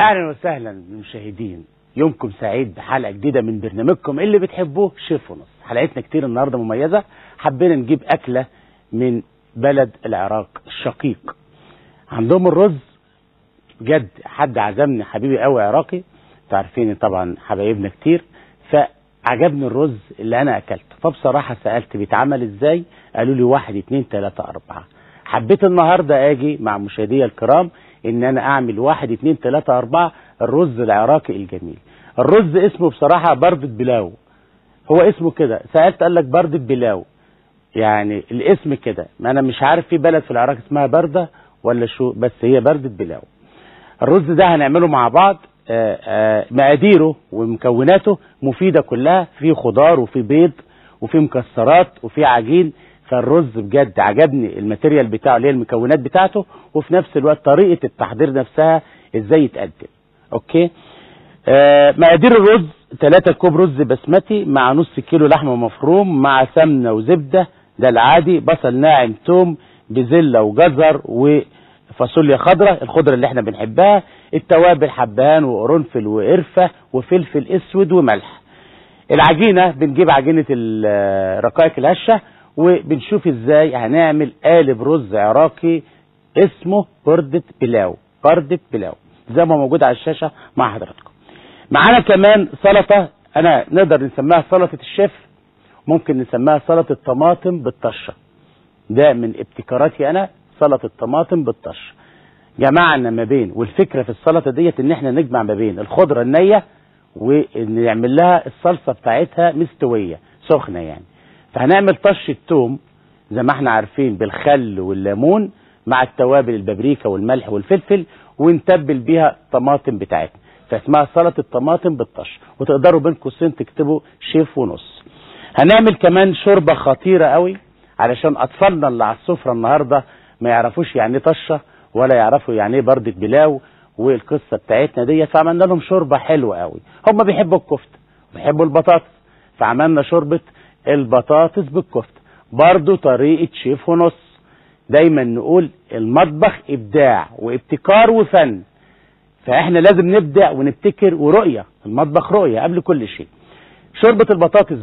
اهلا وسهلا بالمشاهدين يومكم سعيد بحلقه جديده من برنامجكم اللي بتحبوه شيف ونص حلقتنا كتير النهارده مميزه حبينا نجيب اكله من بلد العراق الشقيق عندهم الرز بجد حد عزمني حبيبي قوي عراقي انتوا عارفين طبعا حبايبنا كتير فعجبني الرز اللي انا اكلته فبصراحه سالت بيتعمل ازاي قالوا لي واحد اتنين تلاته اربعه حبيت النهارده اجي مع مشاهدي الكرام ان انا اعمل واحد اتنين تلاته اربعه الرز العراقي الجميل الرز اسمه بصراحه بردة بلاو هو اسمه كده سالت قال لك بردة بلاو يعني الاسم كده ما انا مش عارف في بلد في العراق اسمها برده ولا شو بس هي بردة بلاو الرز ده هنعمله مع بعض آآ آآ مقاديره ومكوناته مفيده كلها في خضار وفي بيض وفي مكسرات وفي عجين فالرز بجد عجبني الماتيريال بتاعه اللي هي المكونات بتاعته وفي نفس الوقت طريقه التحضير نفسها ازاي يتقدم اوكي آه مقادير الرز 3 كوب رز بسمتي مع نص كيلو لحمه مفروم مع سمنه وزبده ده العادي بصل ناعم توم بزله وجزر وفاصوليا خضراء الخضره اللي احنا بنحبها التوابل حبهان وقرنفل وقرفه وفلفل اسود وملح العجينه بنجيب عجينه رقائق الهشه وبنشوف ازاي هنعمل قالب رز عراقي اسمه بردة بلاو بردة بلاو زي ما موجود على الشاشة مع حضراتكم معانا كمان سلطة انا نقدر نسميها سلطة الشيف ممكن نسميها سلطة طماطم بالطشة ده من ابتكاراتي انا سلطة طماطم بالطشة جمعنا ما بين والفكرة في السلطة ديت ان احنا نجمع ما بين الخضرة النية ونعمل لها الصلصة بتاعتها مستوية سخنة يعني فهنعمل طشة توم زي ما احنا عارفين بالخل والليمون مع التوابل البابريكا والملح والفلفل ونتبل بيها الطماطم بتاعتنا فاسمها سلطة الطماطم بالطش وتقدروا بين قوسين تكتبوا شيف ونص هنعمل كمان شوربة خطيرة قوي علشان اطفالنا اللي على السفرة النهاردة ما يعرفوش يعني ايه طشة ولا يعرفوا يعني ايه بردة بلاو والقصة بتاعتنا ديت فعملنا لهم شوربة حلوة قوي هم بيحبوا الكفتة بيحبوا البطاطس فعملنا شوربة البطاطس بالكفته برضو طريقة شيف ونص دايما نقول المطبخ ابداع وابتكار وفن فاحنا لازم نبدع ونبتكر ورؤية المطبخ رؤية قبل كل شيء شوربة البطاطس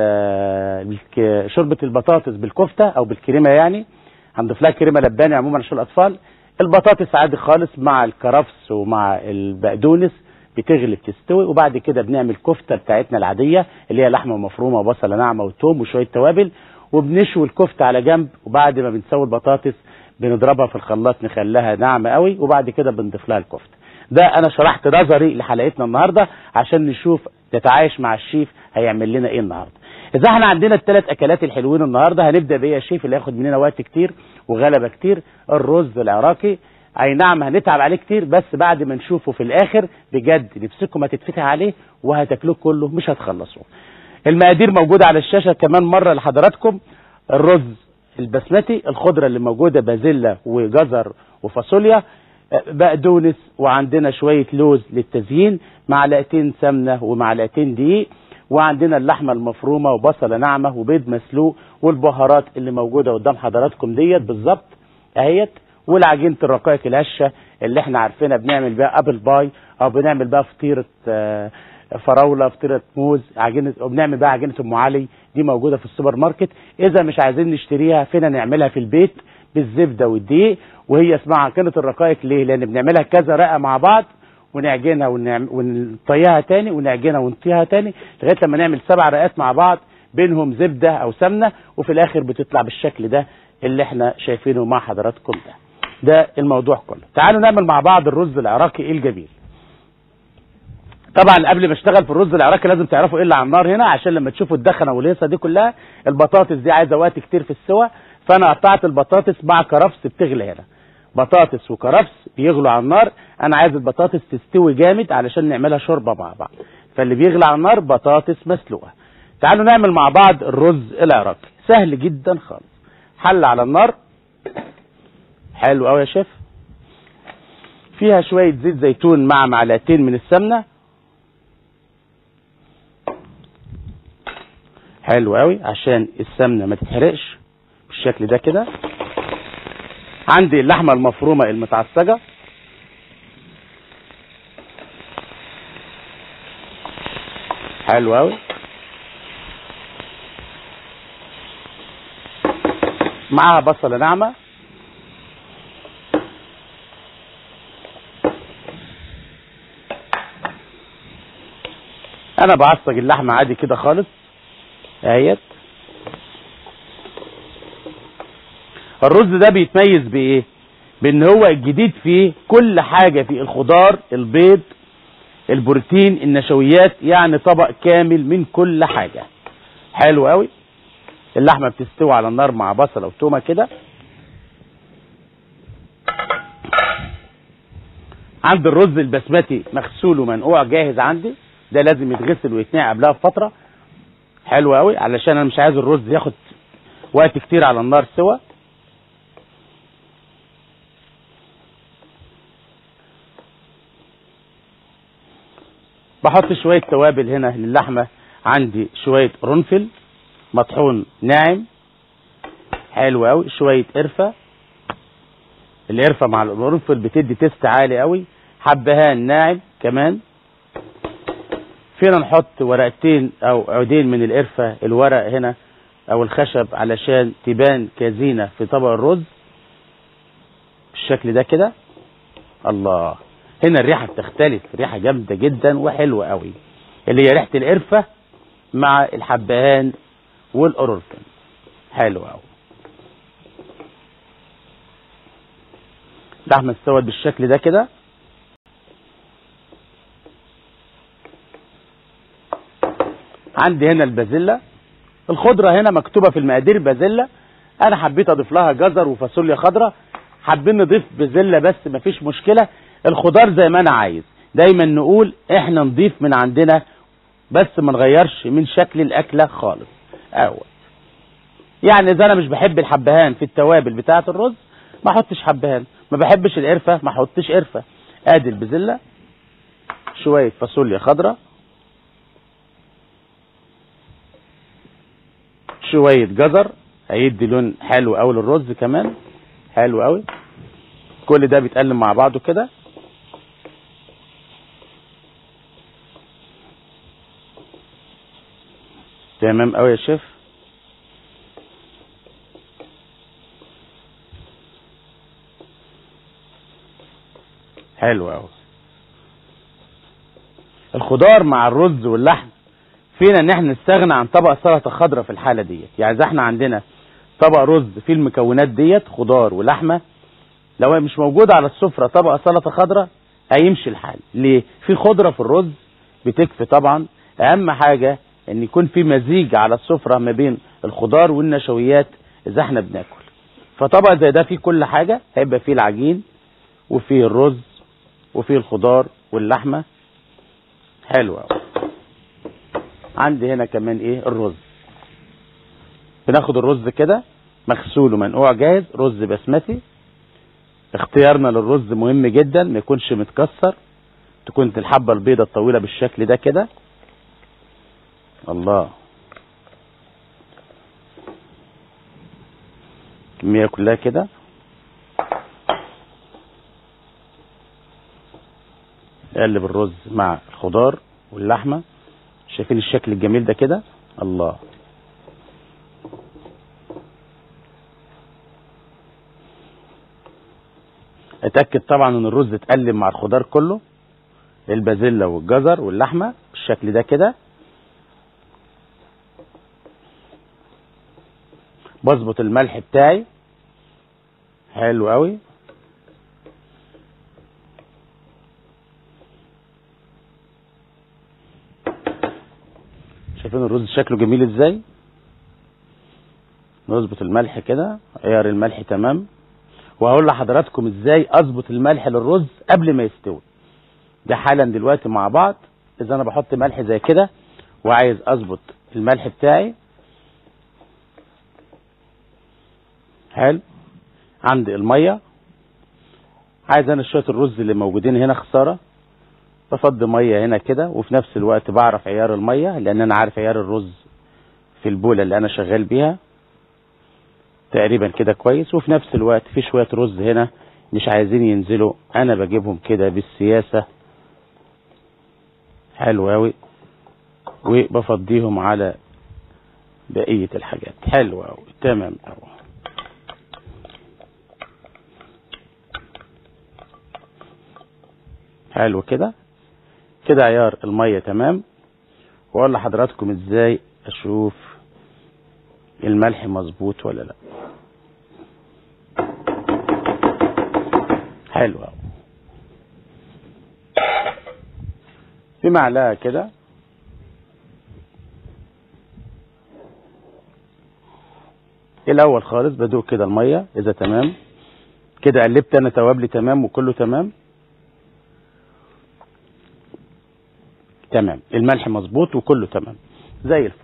بال شوربة البطاطس بالكفتة او بالكريمة يعني هنضيف لها كريمة لباني عموما عشان الاطفال البطاطس عادي خالص مع الكرفس ومع البقدونس بتغلي بتستوي وبعد كده بنعمل كفته بتاعتنا العاديه اللي هي لحمه مفرومه وبصله ناعمه وتوم وشويه توابل وبنشوي الكفته على جنب وبعد ما بنسوي البطاطس بنضربها في الخلاط نخليها ناعمه قوي وبعد كده بنضيف لها الكفته ده انا شرحت نظري لحلقتنا النهارده عشان نشوف نتعايش مع الشيف هيعمل لنا ايه النهارده اذا احنا عندنا الثلاث اكلات الحلوين النهارده هنبدا بايه يا شيف اللي هياخد مننا وقت كتير وغلبه كتير الرز العراقي اي نعم هنتعب عليه كتير بس بعد ما نشوفه في الاخر بجد نفسكم هتتفتح عليه وهتاكلوه كله مش هتخلصوه المقادير موجودة على الشاشة كمان مرة لحضراتكم الرز البسمتي الخضرة اللي موجودة بازيلا وجزر وفاصوليا بقدونس وعندنا شوية لوز للتزيين معلقتين سمنة ومعلقتين دقيق وعندنا اللحمة المفرومة وبصلة ناعمة وبيض مسلوق والبهارات اللي موجودة قدام حضراتكم ديت بالظبط اهيت والعجينه الرقائق الهشه اللي احنا عارفينها بنعمل بيها ابل باي او بنعمل بيها فطيره فراوله فطيره موز عجينه وبنعمل بقى عجينه ام علي دي موجوده في السوبر ماركت اذا مش عايزين نشتريها فينا نعملها في البيت بالزبده والدقيق وهي اسمها عجينه الرقائق ليه لان بنعملها كذا رقه مع بعض ونعجنها ونطيها تاني ونعجنها ونطيها تاني لغايه لما نعمل سبع رقات مع بعض بينهم زبده او سمنه وفي الاخر بتطلع بالشكل ده اللي احنا شايفينه مع حضراتكم ده ده الموضوع كله تعالوا نعمل مع بعض الرز العراقي الجميل طبعا قبل ما اشتغل في الرز العراقي لازم تعرفوا ايه اللي على النار هنا عشان لما تشوفوا الدخنه والهيصه دي كلها البطاطس دي عايزه وقت كتير في السوا فانا قطعت البطاطس مع كرفس بتغلي هنا بطاطس وكرفس بيغلوا على النار انا عايز البطاطس تستوي جامد علشان نعملها شوربه مع بعض فاللي بيغلي على النار بطاطس مسلوقه تعالوا نعمل مع بعض الرز العراقي سهل جدا خالص حل على النار حلو قوي يا شيف فيها شويه زيت زيتون مع معلقتين من السمنه حلو قوي عشان السمنه ما تتحرقش بالشكل ده كده عندي اللحمه المفرومه المتعصجه حلو قوي معاها بصله ناعمه انا بعصج اللحمه عادي كده خالص اهيت الرز ده بيتميز بايه بان هو الجديد فيه كل حاجه فيه الخضار البيض البروتين النشويات يعني طبق كامل من كل حاجه حلو قوي اللحمه بتستوي على النار مع بصله وتومه كده عند الرز البسمتي مغسول ومنقوع جاهز عندي ده لازم يتغسل ويتنقع قبلها بفتره حلو قوي علشان انا مش عايز الرز ياخد وقت كتير على النار سوا بحط شويه توابل هنا للحمه عندي شويه قرنفل مطحون ناعم حلو قوي شويه قرفه القرفه مع القرنفل بتدي تيست عالي قوي حبهان ناعم كمان فينا نحط ورقتين او عودين من القرفه الورق هنا او الخشب علشان تبان كزينه في طبق الرز بالشكل ده كده الله هنا الريحه بتختلف ريحه جامده جدا وحلوه قوي اللي هي ريحه القرفه مع الحبهان والقرنفل حلو قوي لحمه استوت بالشكل ده كده عندي هنا البازيلا الخضره هنا مكتوبه في المقادير بازيلا انا حبيت اضيف لها جزر وفاصوليا خضراء حابين نضيف بازيلا بس مفيش مشكله الخضار زي ما انا عايز دايما نقول احنا نضيف من عندنا بس ما نغيرش من شكل الاكله خالص اول يعني اذا انا مش بحب الحبهان في التوابل بتاعه الرز ما احطش حبهان ما بحبش القرفه ما احطش قرفه ادي البازيلا شويه فاصوليا خضراء شويه جزر هيدي لون حلو قوي للرز كمان حلو قوي كل ده بيتقلب مع بعضه كده تمام قوي يا شيف حلو قوي الخضار مع الرز واللحم فينا ان احنا نستغنى عن طبق سلطه خضراء في الحاله ديت يعني اذا احنا عندنا طبق رز فيه المكونات ديت خضار ولحمه لو مش موجود على السفره طبق سلطه خضراء هيمشي الحال ليه في خضره في الرز بتكفي طبعا اهم حاجه ان يكون في مزيج على السفره ما بين الخضار والنشويات اذا احنا بناكل فطبق زي ده فيه كل حاجه هيبقى فيه العجين وفيه الرز وفيه الخضار واللحمه حلو قوي عندي هنا كمان ايه الرز بناخد الرز كده مغسول ومنقوع جاهز رز بسمتي اختيارنا للرز مهم جدا ما يكونش متكسر تكون الحبه البيضه الطويله بالشكل ده كده الله الكميه كلها كده اقلب الرز مع الخضار واللحمه شايفين الشكل الجميل ده كده الله اتاكد طبعا ان الرز اتقلب مع الخضار كله البازيلا والجزر واللحمه بالشكل ده كده بظبط الملح بتاعي حلو قوي شايفين الرز شكله جميل ازاي نظبط الملح كده عيار الملح تمام وهقول لحضراتكم ازاي اظبط الملح للرز قبل ما يستوي ده حالا دلوقتي مع بعض اذا انا بحط ملح زي كده وعايز اظبط الملح بتاعي حلو عندي الميه عايز انا شويه الرز اللي موجودين هنا خساره بفضي ميه هنا كده وفي نفس الوقت بعرف عيار الميه لان انا عارف عيار الرز في البوله اللي انا شغال بيها تقريبا كده كويس وفي نفس الوقت في شويه رز هنا مش عايزين ينزلوا انا بجيبهم كده بالسياسه حلو قوي وبفضيهم على بقية الحاجات حلوة أوي تمام أوي حلو كده كده عيار المية تمام واقول لحضراتكم ازاي اشوف الملح مظبوط ولا لا حلو أوي في معلقة كده الاول خالص بدوق كده الميه اذا تمام كده قلبت انا توابلي تمام وكله تمام تمام الملح مظبوط وكله تمام زي الفل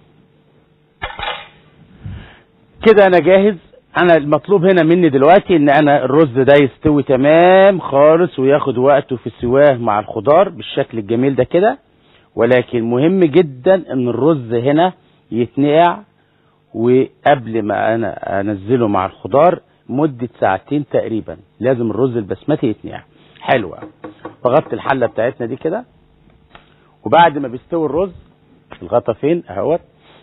كده انا جاهز انا المطلوب هنا مني دلوقتي ان انا الرز ده يستوي تمام خالص وياخد وقته في سواه مع الخضار بالشكل الجميل ده كده ولكن مهم جدا ان الرز هنا يتنقع وقبل ما انا انزله مع الخضار مدة ساعتين تقريبا لازم الرز البسمتي يتنقع حلوة بغطي الحلة بتاعتنا دي كده وبعد ما بيستوي الرز الغطا فين اهوت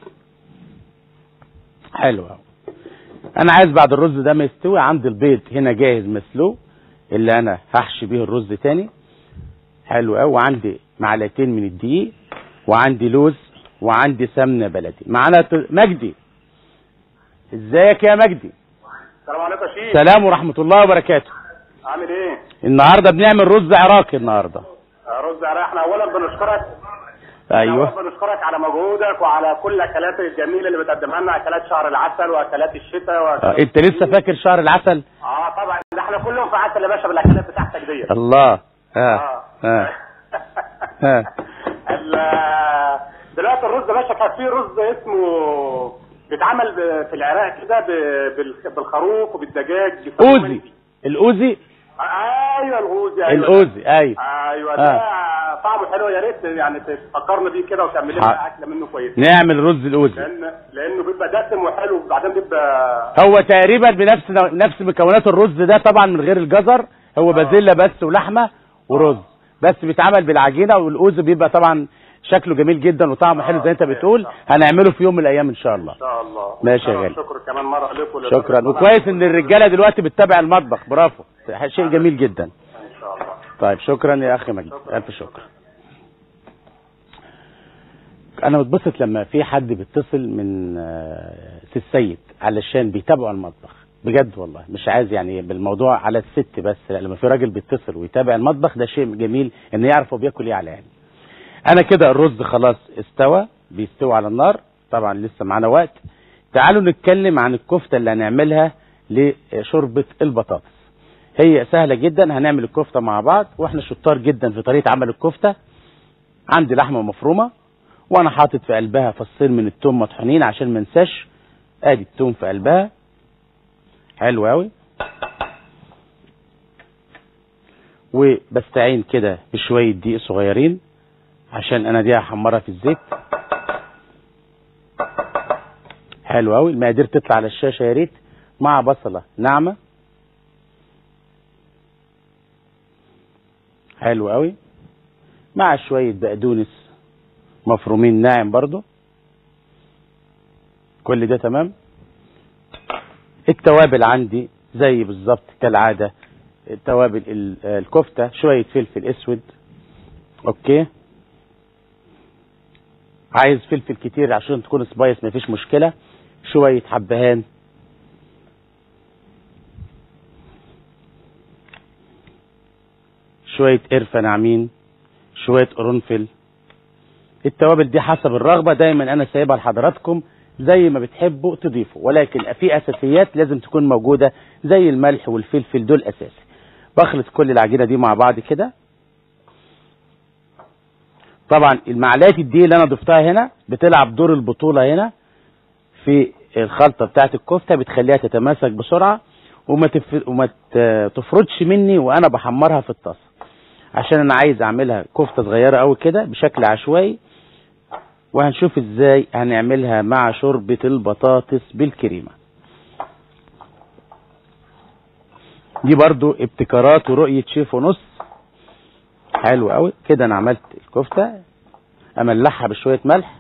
حلو اهو انا عايز بعد الرز ده ما يستوي عندي البيض هنا جاهز مسلوق اللي انا هحشي بيه الرز تاني حلو قوي وعندي معلقتين من الدقيق وعندي لوز وعندي سمنه بلدي معانا ت- مجدي ازيك يا مجدي السلام عليكم يا شيخ سلام ورحمه الله وبركاته عامل ايه؟ النهارده بنعمل رز عراقي النهارده آه، رز على احنا اولا بنشكرك ايوه أولاً بنشكرك على مجهودك وعلى كل الاكلات الجميله اللي بتقدمها لنا اكلات شهر العسل واكلات الشتاء آه، واكلات انت لسه فاكر شهر العسل اه طبعا ده احنا كل يوم في عسل يا باشا بالاكلات بتاعتك ديت الله ها ها ها ال- دلوقتي الرز يا باشا كان في رز اسمه بيتعمل ب- في العراق كده ب- بال- بالخروف وبالدجاج بيسموه اوزي مندي. الاوزي ايوه الغوزي ايوه الاوزي ايوه ايوه ده طعمه حلو يا ريت يعني تفكرنا بيه كده وتعمل لنا ح- اكله منه كويسه نعمل رز الاوزي لان لانه بيبقى دسم وحلو وبعدين بيبقى هو تقريبا بنفس نفس مكونات الرز ده طبعا من غير الجزر هو بازيلا بس ولحمه ورز بس بيتعمل بالعجينه والاوز بيبقى طبعا شكله جميل جدا وطعمه حلو زي انت بتقول هنعمله في يوم من الايام ان شاء الله ان شاء الله ماشي يا شكراً- غالي. شكرا كمان مره لكم شكرا وكويس ان الرجاله دلوقتي بتتابع المطبخ برافو شيء جميل جدا ان شاء الله طيب شكرا يا اخي مجدي الف شكر انا بتبسط لما في حد بيتصل من آه، سي السيد علشان بيتابعوا المطبخ بجد والله مش عايز يعني بالموضوع على الست بس لا لما في راجل بيتصل ويتابع المطبخ ده شيء جميل ان يعرف هو بياكل ايه على يعني انا كده الرز خلاص استوى بيستوي على النار طبعا لسه معانا وقت تعالوا نتكلم عن الكفته اللي هنعملها لشوربه البطاطس هي سهله جدا هنعمل الكفته مع بعض واحنا شطار جدا في طريقه عمل الكفته عندي لحمه مفرومه وانا حاطط في قلبها فصين من التوم مطحونين عشان ما انساش ادي التوم في قلبها حلو قوي وبستعين كده بشويه دقيق صغيرين عشان انا دي هحمرها في الزيت حلو قوي المقادير تطلع على الشاشه يا ريت مع بصله ناعمه حلو قوي مع شويه بقدونس مفرومين ناعم برضو كل ده تمام التوابل عندي زي بالظبط كالعاده توابل ال- الكفته شويه فلفل اسود اوكي عايز فلفل كتير عشان تكون سبايس مفيش مشكله شويه حبهان شويه قرفه ناعمين شويه قرنفل التوابل دي حسب الرغبه دايما انا سايبها لحضراتكم زي ما بتحبوا تضيفوا ولكن في اساسيات لازم تكون موجوده زي الملح والفلفل دول اساسي بخلط كل العجينه دي مع بعض كده طبعا المعلقه الدقيق اللي انا ضفتها هنا بتلعب دور البطوله هنا في الخلطه بتاعت الكفته بتخليها تتماسك بسرعه وما تف... وما ت- تفرطش مني وانا بحمرها في الطاسه عشان انا عايز اعملها كفته صغيره قوي كده بشكل عشوائي وهنشوف ازاي هنعملها مع شوربه البطاطس بالكريمه دي برضو ابتكارات ورؤيه شيف ونص حلو قوي كده انا عملت الكفته املحها بشويه ملح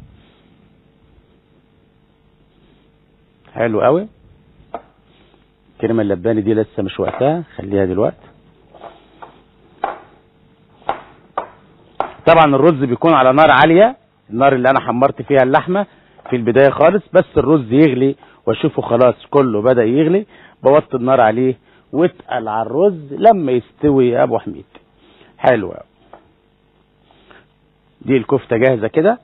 حلو قوي الكريمه اللباني دي لسه مش وقتها خليها دلوقتي طبعا الرز بيكون على نار عاليه النار اللي انا حمرت فيها اللحمه في البدايه خالص بس الرز يغلي واشوفه خلاص كله بدا يغلي بوطي النار عليه واتقل على الرز لما يستوي يا ابو حميد حلو قوي دي الكفته جاهزه كده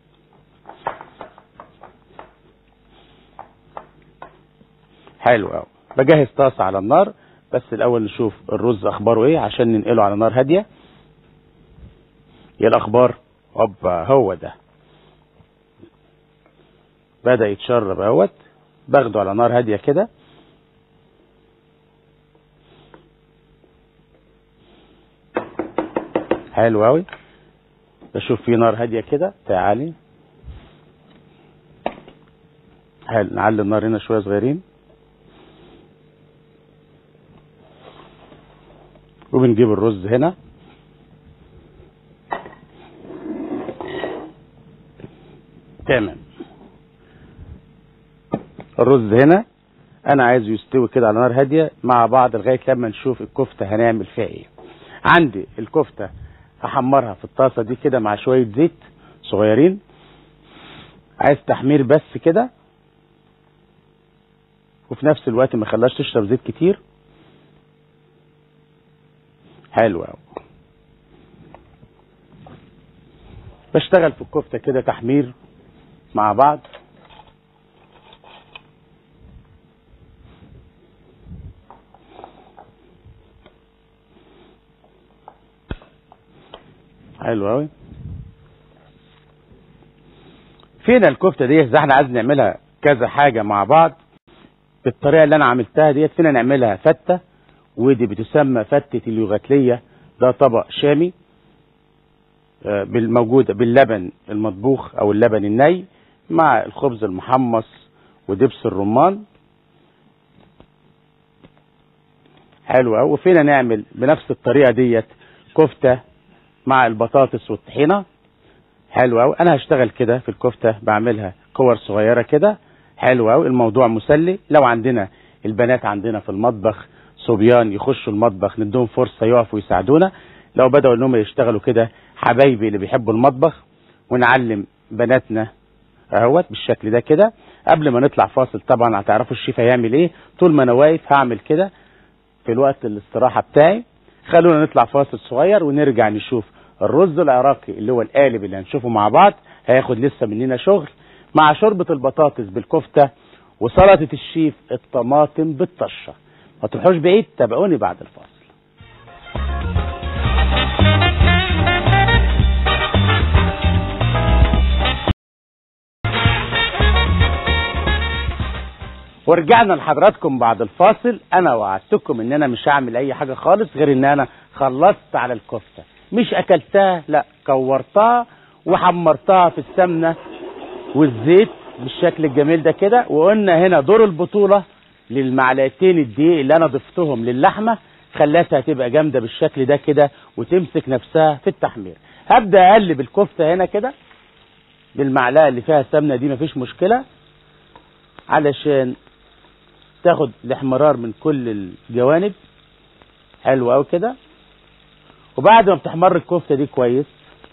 حلو قوي بجهز طاسه على النار بس الاول نشوف الرز اخباره ايه عشان ننقله على نار هاديه ايه الاخبار هوبا هو ده بدا يتشرب اهوت باخده على نار هاديه كده حلو قوي بشوف في نار هاديه كده تعالي حلو نعلي النار هنا شويه صغيرين وبنجيب الرز هنا تمام الرز هنا انا عايزه يستوي كده على نار هاديه مع بعض لغايه لما نشوف الكفته هنعمل فيها ايه عندي الكفته هحمرها في الطاسه دي كده مع شويه زيت صغيرين عايز تحمير بس كده وفي نفس الوقت ما خلاش تشرب زيت كتير حلو قوي بشتغل في الكفته كده تحمير مع بعض حلو قوي فين الكفته دي اذا احنا عايز نعملها كذا حاجه مع بعض بالطريقه اللي انا عملتها ديت فينا نعملها فته ودي بتسمى فتة اليوغاتلية ده طبق شامي موجودة باللبن المطبوخ او اللبن الني مع الخبز المحمص ودبس الرمان حلو قوي وفينا نعمل بنفس الطريقة ديت كفتة مع البطاطس والطحينة حلو قوي انا هشتغل كده في الكفتة بعملها كور صغيرة كده حلو قوي الموضوع مسلي لو عندنا البنات عندنا في المطبخ صبيان يخشوا المطبخ نديهم فرصه يقفوا يساعدونا لو بداوا انهم يشتغلوا كده حبايبي اللي بيحبوا المطبخ ونعلم بناتنا اهوت بالشكل ده كده قبل ما نطلع فاصل طبعا هتعرفوا الشيف هيعمل ايه طول ما انا واقف هعمل كده في الوقت الاستراحه بتاعي خلونا نطلع فاصل صغير ونرجع نشوف الرز العراقي اللي هو القالب اللي هنشوفه مع بعض هياخد لسه مننا شغل مع شوربه البطاطس بالكفته وسلطه الشيف الطماطم بالطشه ما تروحوش بعيد تابعوني بعد الفاصل ورجعنا لحضراتكم بعد الفاصل انا وعدتكم ان انا مش هعمل اي حاجه خالص غير ان انا خلصت على الكفته مش اكلتها لا كورتها وحمرتها في السمنه والزيت بالشكل الجميل ده كده وقلنا هنا دور البطوله للمعلقتين الدقيق اللي انا ضفتهم للحمه خلاتها تبقى جامده بالشكل ده كده وتمسك نفسها في التحمير هبدا اقلب الكفته هنا كده بالمعلقه اللي فيها سمنه دي مفيش مشكله علشان تاخد الاحمرار من كل الجوانب حلو قوي كده وبعد ما بتحمر الكفته دي كويس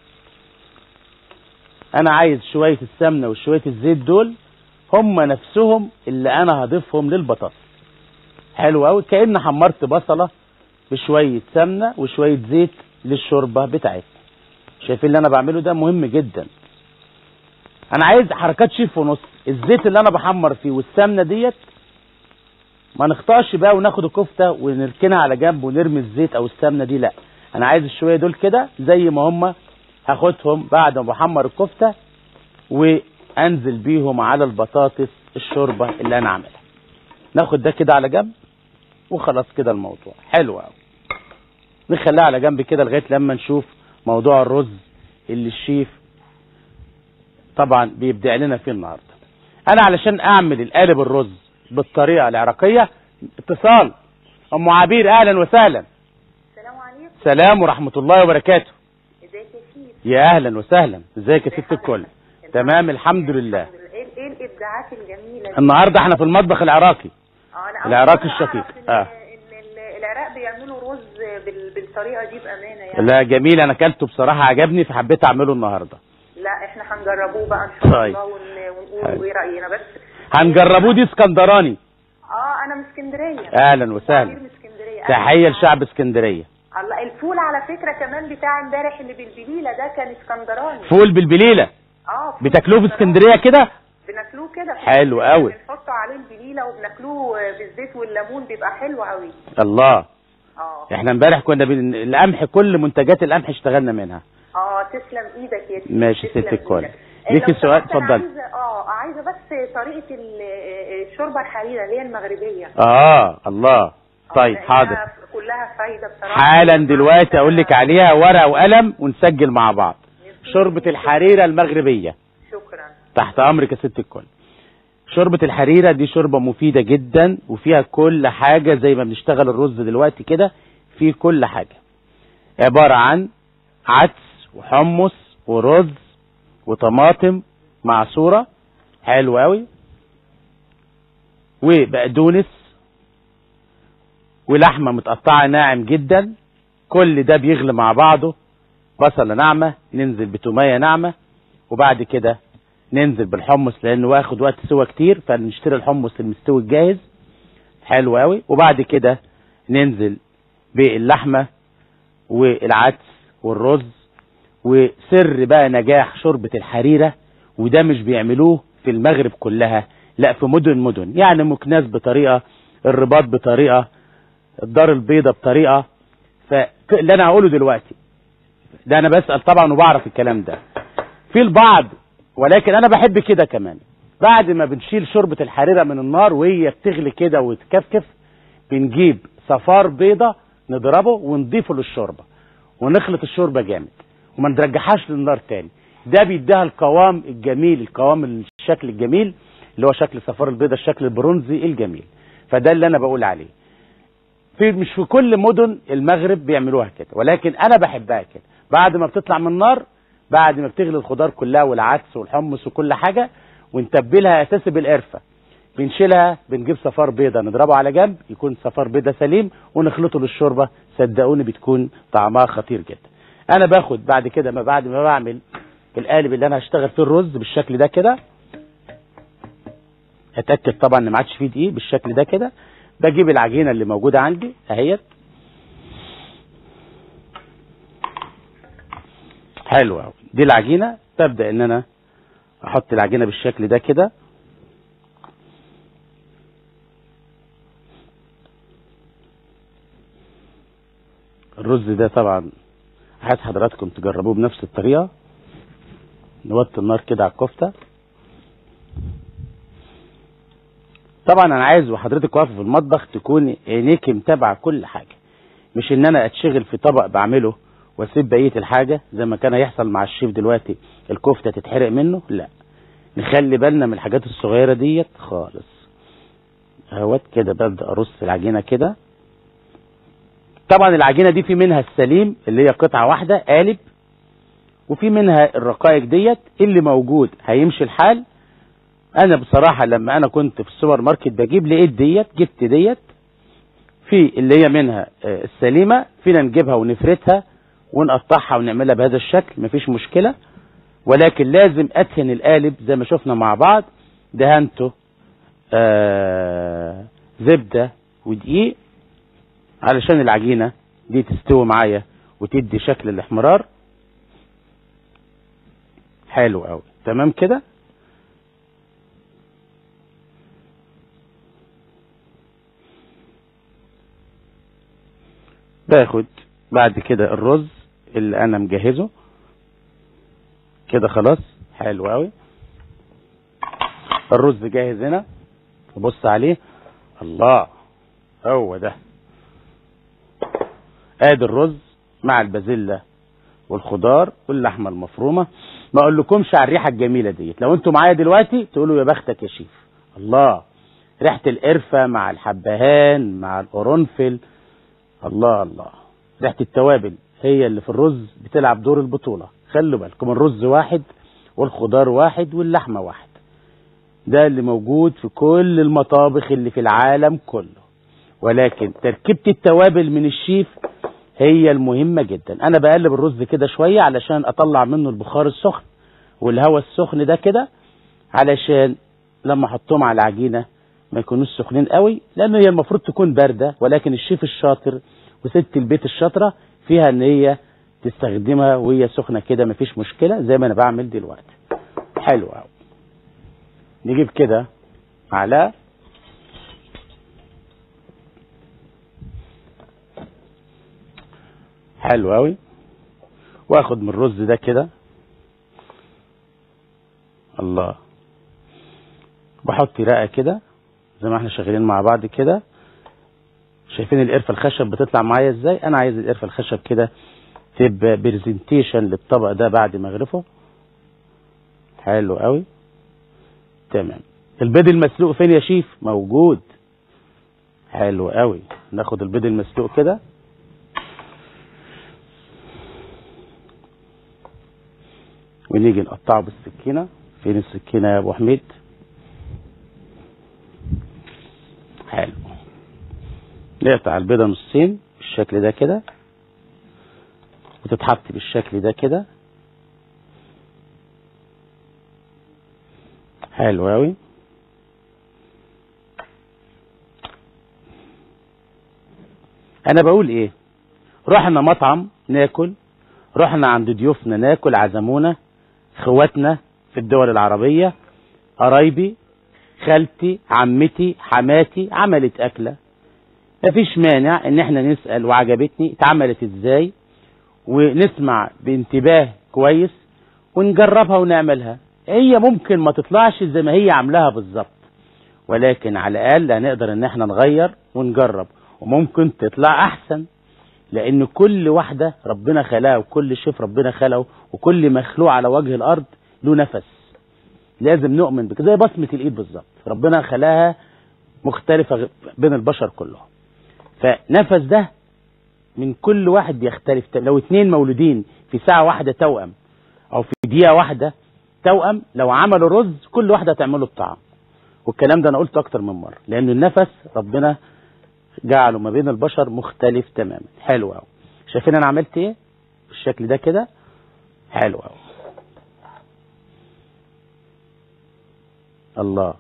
انا عايز شويه السمنه وشويه الزيت دول هم نفسهم اللي انا هضيفهم للبطاطس حلو قوي كأن حمرت بصله بشويه سمنه وشويه زيت للشوربه بتاعتنا شايفين اللي انا بعمله ده مهم جدا انا عايز حركات شيف ونص الزيت اللي انا بحمر فيه والسمنه ديت ما نخطاش بقى وناخد الكفته ونركنها على جنب ونرمي الزيت او السمنه دي لا انا عايز الشويه دول كده زي ما هم هاخدهم بعد ما بحمر الكفته وانزل بيهم على البطاطس الشوربه اللي انا عاملها ناخد ده كده على جنب وخلاص كده الموضوع حلو قوي نخليها على جنب كده لغايه لما نشوف موضوع الرز اللي الشيف طبعا بيبدع لنا فيه النهارده انا علشان اعمل القالب الرز بالطريقه العراقيه اتصال ام عبير اهلا وسهلا السلام عليكم سلام ورحمه الله وبركاته ازيك يا شيف يا اهلا وسهلا ازيك يا ست الكل تمام الحمد لله ايه ايه الابداعات الجميله دي النهارده احنا في المطبخ العراقي اه انا أول العراق مرة الشقيق. أعرف ان, آه. إن ال- العراق بيعملوا رز بال- بالطريقه دي بامانه يعني لا جميل انا اكلته بصراحه عجبني فحبيت اعمله النهارده لا احنا هنجربوه بقى ان شاء طيب. الله ون- ونقول حلو. ايه راينا بس هنجربوه دي اسكندراني اه انا من اسكندريه اهلا كبير وسهلا من اسكندريه تحيه أنا- لشعب اسكندريه الله الفول على فكره كمان بتاع امبارح اللي بالبليله ده كان اسكندراني فول بالبليله اه فول بتاكلوه في اسكندراني. اسكندريه كده بناكلوه كده في حلو اسكندرية، قوي. بنحط عليه البليله وبناكلوه بالزيت والليمون بيبقى حلو قوي الله اه احنا امبارح كنا بن... القمح كل منتجات القمح اشتغلنا منها اه تسلم ايدك يا سيدي ماشي تسلم ست الكل. إيدك. ليكي لو سؤال؟ سمحت أنا اتفضلي. عايزه اه عايزه بس طريقه ال- الشوربه الحريره اللي هي المغربيه اه الله آه، طيب لأنها حاضر كلها فايده بصراحه حالا دلوقتي اقول لك عليها ورقه وقلم ونسجل مع بعض شوربه الحريره المغربيه شكرا تحت امرك يا ست الكل شوربة الحريرة دي شوربة مفيدة جدا وفيها كل حاجة زي ما بنشتغل الرز دلوقتي كده في كل حاجة عبارة عن عدس وحمص ورز وطماطم معصورة حلو قوي وبقدونس ولحمة متقطعة ناعم جدا كل ده بيغلي مع بعضه بصلة ناعمة ننزل بتومية ناعمة وبعد كده ننزل بالحمص لانه واخد وقت سوا كتير فنشتري الحمص المستوي الجاهز حلو قوي وبعد كده ننزل باللحمه والعدس والرز وسر بقى نجاح شوربه الحريره وده مش بيعملوه في المغرب كلها لا في مدن مدن يعني مكناس بطريقه الرباط بطريقه الدار البيضاء بطريقه فاللي انا هقوله دلوقتي ده انا بسال طبعا وبعرف الكلام ده في البعض ولكن انا بحب كده كمان بعد ما بنشيل شوربة الحريرة من النار وهي بتغلي كده وتكفكف بنجيب صفار بيضة نضربه ونضيفه للشوربة ونخلط الشوربة جامد وما نرجعهاش للنار تاني ده بيديها القوام الجميل القوام الشكل الجميل اللي هو شكل صفار البيضة الشكل البرونزي الجميل فده اللي انا بقول عليه في مش في كل مدن المغرب بيعملوها كده ولكن انا بحبها كده بعد ما بتطلع من النار بعد ما بتغلي الخضار كلها والعدس والحمص وكل حاجه ونتبلها اساسي بالقرفه بنشيلها بنجيب صفار بيضه نضربه على جنب يكون صفار بيضه سليم ونخلطه للشوربه صدقوني بتكون طعمها خطير جدا انا باخد بعد كده ما بعد ما بعمل القالب اللي انا هشتغل فيه الرز بالشكل ده كده اتاكد طبعا ان ما عادش فيه دقيق بالشكل ده كده بجيب العجينه اللي موجوده عندي اهيت حلو قوي دي العجينه ببدا ان انا احط العجينه بالشكل ده كده الرز ده طبعا عايز حضراتكم تجربوه بنفس الطريقه نوطي النار كده على الكفته طبعا انا عايز وحضرتك واقفه في المطبخ تكون عينيك متابعه كل حاجه مش ان انا اتشغل في طبق بعمله واسيب بقيه الحاجه زي ما كان هيحصل مع الشيف دلوقتي الكفته تتحرق منه لا نخلي بالنا من الحاجات الصغيره ديت خالص اهوت كده ببدا ارص العجينه كده طبعا العجينه دي في منها السليم اللي هي قطعه واحده قالب وفي منها الرقائق ديت اللي موجود هيمشي الحال انا بصراحه لما انا كنت في السوبر ماركت بجيب لقيت ديت جبت ديت في اللي هي منها آه، السليمه فينا نجيبها ونفردها ونقطعها ونعملها بهذا الشكل مفيش مشكله ولكن لازم ادهن القالب زي ما شفنا مع بعض دهنته آه زبده ودقيق علشان العجينه دي تستوي معايا وتدي شكل الاحمرار حلو قوي تمام كده باخد بعد كده الرز اللي انا مجهزه كده خلاص حلو قوي الرز جاهز هنا بص عليه الله هو ده ادي الرز مع البازيلا والخضار واللحمه المفرومه ما اقولكمش على الريحه الجميله ديت لو انتوا معايا دلوقتي تقولوا يا بختك يا شيف الله ريحه القرفه مع الحبهان مع القرنفل الله الله ريحه التوابل هي اللي في الرز بتلعب دور البطوله خلوا بالكم الرز واحد والخضار واحد واللحمة واحد ده اللي موجود في كل المطابخ اللي في العالم كله ولكن تركيبة التوابل من الشيف هي المهمة جدا انا بقلب الرز كده شوية علشان اطلع منه البخار السخن والهواء السخن ده كده علشان لما احطهم على العجينة ما يكونوش سخنين قوي لانه هي المفروض تكون باردة ولكن الشيف الشاطر وست البيت الشاطرة فيها ان هي تستخدمها وهي سخنة كده مفيش مشكلة زي ما انا بعمل دلوقتي حلو قوي نجيب كده معلقة حلو قوي واخد من الرز ده كده الله بحط رقه كده زي ما احنا شغالين مع بعض كده شايفين القرفه الخشب بتطلع معايا ازاي انا عايز القرفه الخشب كده تبقى برزنتيشن للطبق ده بعد ما اغرفه حلو قوي تمام البيض المسلوق فين يا شيف موجود حلو قوي ناخد البيض المسلوق كده ونيجي نقطعه بالسكينة فين السكينة يا ابو حميد حلو نقطع البيضة نصين بالشكل ده كده وتتحط بالشكل ده كده حلو اوي انا بقول ايه رحنا مطعم ناكل رحنا عند ضيوفنا ناكل عزمونا اخواتنا في الدول العربية قرايبي خالتي عمتي حماتي عملت أكلة مفيش مانع ان احنا نسأل وعجبتني اتعملت ازاي ونسمع بانتباه كويس ونجربها ونعملها هي ممكن ما تطلعش زي ما هي عاملاها بالظبط ولكن على الاقل هنقدر ان احنا نغير ونجرب وممكن تطلع احسن لان كل واحده ربنا خلقها وكل شيف ربنا خلقه وكل مخلوق على وجه الارض له نفس لازم نؤمن بكده زي بصمه الايد بالظبط ربنا خلاها مختلفه بين البشر كلهم فنفس ده من كل واحد بيختلف لو اتنين مولودين في ساعه واحده توأم او في دقيقه واحده توأم لو عملوا رز كل واحده تعمله بطعم والكلام ده انا قلته اكتر من مره لان النفس ربنا جعله ما بين البشر مختلف تماما حلو قوي شايفين انا عملت ايه بالشكل ده كده حلو قوي الله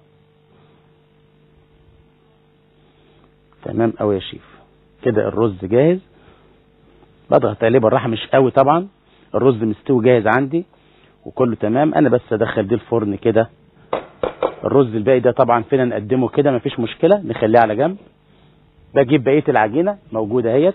تمام قوي يا شيف كده الرز جاهز بضغط عليه بالراحه مش قوي طبعا الرز مستوي جاهز عندي وكله تمام انا بس ادخل دي الفرن كده الرز الباقي ده طبعا فينا نقدمه كده مفيش مشكله نخليه على جنب بجيب بقيه العجينه موجوده اهيت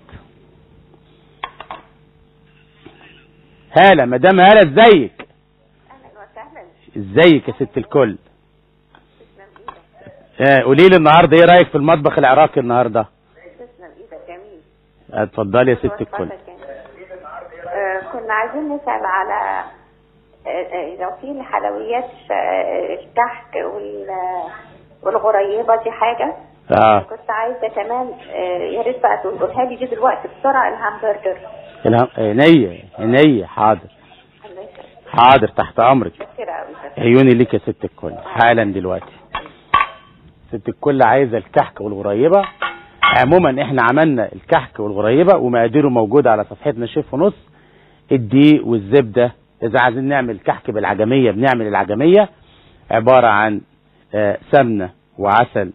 هاله مدام هاله ازيك اهلا وسهلا ازيك يا ست الكل تسلم ايدك آه قولي لي النهارده ايه رايك في المطبخ العراقي النهارده تسلم ايدك جميل اتفضلي يا ست الكل وصفتك جميل. آه، كنا عايزين نسأل على آه، آه، لو في الحلويات ش- آه، الكحك وال- والغريبة دي حاجة اه كنت عايزة كمان آه، يا ريت بقى تقولها لي دي دلوقتي بسرعة الهمبرجر الهم- عينيا عينيا حاضر الله يخليك. حاضر تحت امرك كتير قوي عيوني ليك يا ست الكل حالا دلوقتي ست الكل عايزه الكحك والغريبه عموما احنا عملنا الكحك والغريبه ومقاديره موجوده على صفحتنا شيف ونص الدقيق والزبده اذا عايزين نعمل كحك بالعجميه بنعمل العجميه عباره عن آه، سمنه وعسل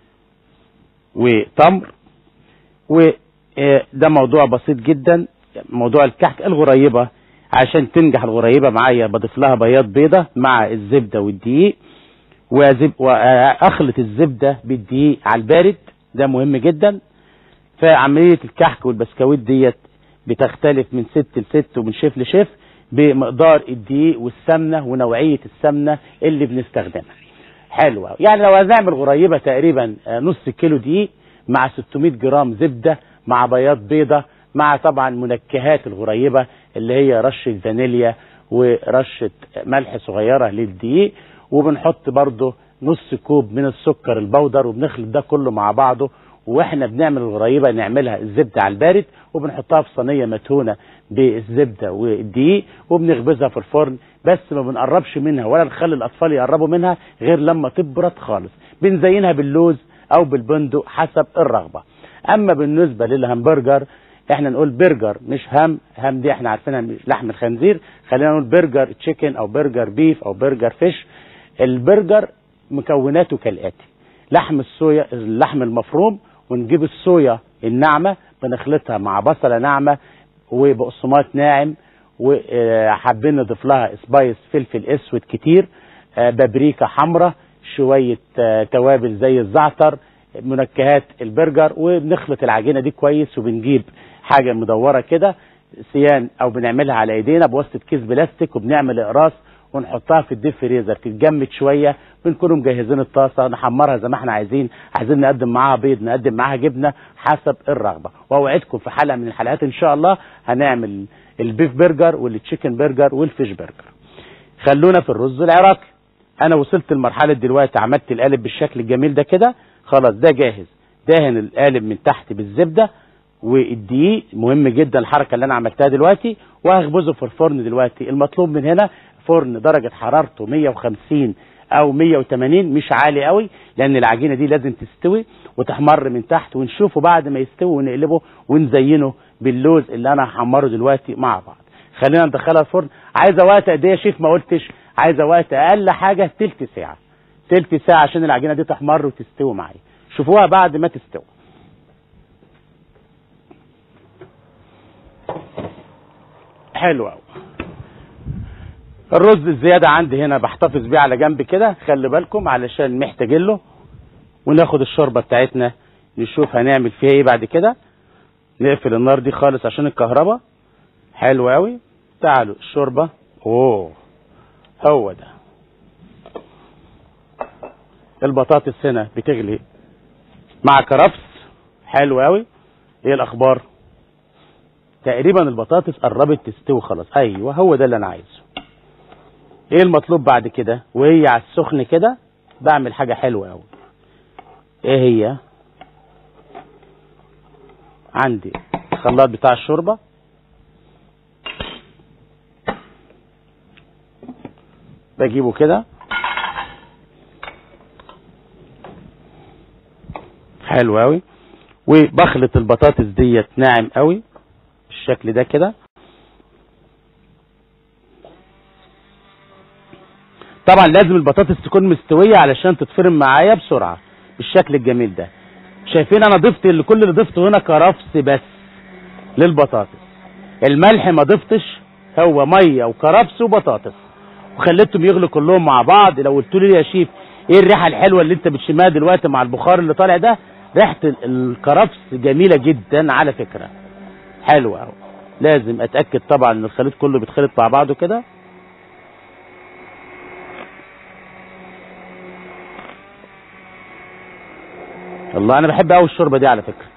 وتمر وده موضوع بسيط جدا موضوع الكحك الغريبه عشان تنجح الغريبه معايا بضيف لها بياض بيضه مع الزبده والدقيق وأزب واخلط الزبده بالدقيق على البارد ده مهم جدا فعمليه الكحك والبسكويت ديت بتختلف من ست لست ومن شيف لشيف بمقدار الدقيق والسمنه ونوعيه السمنه اللي بنستخدمها حلوة يعني لو هنعمل غريبة تقريبا آه، نص كيلو دقيق مع 600 جرام زبدة مع بياض بيضة مع طبعا منكهات الغريبة اللي هي رشة فانيليا ورشة ملح صغيرة للدقيق وبنحط برضه نص كوب من السكر البودر وبنخلط ده كله مع بعضه واحنا بنعمل الغريبه نعملها الزبده على البارد وبنحطها في صينيه مدهونه بالزبده والدقيق وبنخبزها في الفرن بس ما بنقربش منها ولا نخلي الاطفال يقربوا منها غير لما تبرد خالص بنزينها باللوز او بالبندق حسب الرغبه اما بالنسبه للهمبرجر احنا نقول برجر مش هم هم دي احنا عارفينها مش لحم الخنزير خلينا نقول برجر تشيكن او برجر بيف او برجر فيش البرجر مكوناته كالاتي لحم الصويا اللحم المفروم ونجيب الصويا الناعمه بنخلطها مع بصله ناعمه وبقسماط ناعم وحابين نضيف لها سبايس فلفل اسود كتير آه، بابريكا حمراء شويه آه، توابل زي الزعتر منكهات البرجر وبنخلط العجينه دي كويس وبنجيب حاجه مدوره كده سيان او بنعملها على ايدينا بواسطه كيس بلاستيك وبنعمل اقراص ونحطها في الديب فريزر تتجمد شويه بنكونوا مجهزين الطاسه نحمرها زي ما احنا عايزين عايزين نقدم معاها بيض نقدم معاها جبنه حسب الرغبه واوعدكم في حلقه من الحلقات ان شاء الله هنعمل البيف برجر والتشيكن برجر والفيش برجر خلونا في الرز العراقي انا وصلت لمرحله دلوقتي عملت القالب بالشكل الجميل ده كده خلاص ده جاهز دهن القالب من تحت بالزبده والدقيق مهم جدا الحركه اللي انا عملتها دلوقتي وهخبزه في الفرن دلوقتي المطلوب من هنا فرن درجه حرارته 150 او 180 مش عالي قوي لان العجينه دي لازم تستوي وتحمر من تحت ونشوفه بعد ما يستوي ونقلبه ونزينه باللوز اللي انا هحمره دلوقتي مع بعض خلينا ندخلها الفرن عايزه وقت قد ايه يا شيف ما قلتش عايزه وقت اقل حاجه تلت ساعه تلت ساعه عشان العجينه دي تحمر وتستوي معايا شوفوها بعد ما تستوي حلو قوي الرز الزياده عندي هنا بحتفظ بيه على جنب كده خلي بالكم علشان محتاجين له وناخد الشوربه بتاعتنا نشوف هنعمل فيها ايه بعد كده نقفل النار دي خالص عشان الكهرباء حلو قوي تعالوا الشوربه اوه هو ده البطاطس هنا بتغلي مع كرفس حلو قوي ايه الاخبار تقريبا البطاطس قربت تستوي خلاص ايوه هو ده اللي انا عايزه ايه المطلوب بعد كده وهي على السخن كده بعمل حاجه حلوه قوي ايه هي عندي الخلاط بتاع الشوربه بجيبه كده حلو قوي وبخلط البطاطس ديت ناعم قوي بالشكل ده كده طبعا لازم البطاطس تكون مستويه علشان تتفرم معايا بسرعه بالشكل الجميل ده شايفين انا ضفت اللي كل اللي ضفته هنا كرفس بس للبطاطس الملح ما ضفتش هو ميه وكرفس وبطاطس وخليتهم يغلوا كلهم مع بعض لو قلت لي يا شيف ايه الريحه الحلوه اللي انت بتشمها دلوقتي مع البخار اللي طالع ده ريحه ال- الكرفس جميله جدا على فكره حلوه قوي لازم اتاكد طبعا ان الخليط كله بيتخلط مع بعضه كده الله انا بحب قوي الشوربه دي على فكره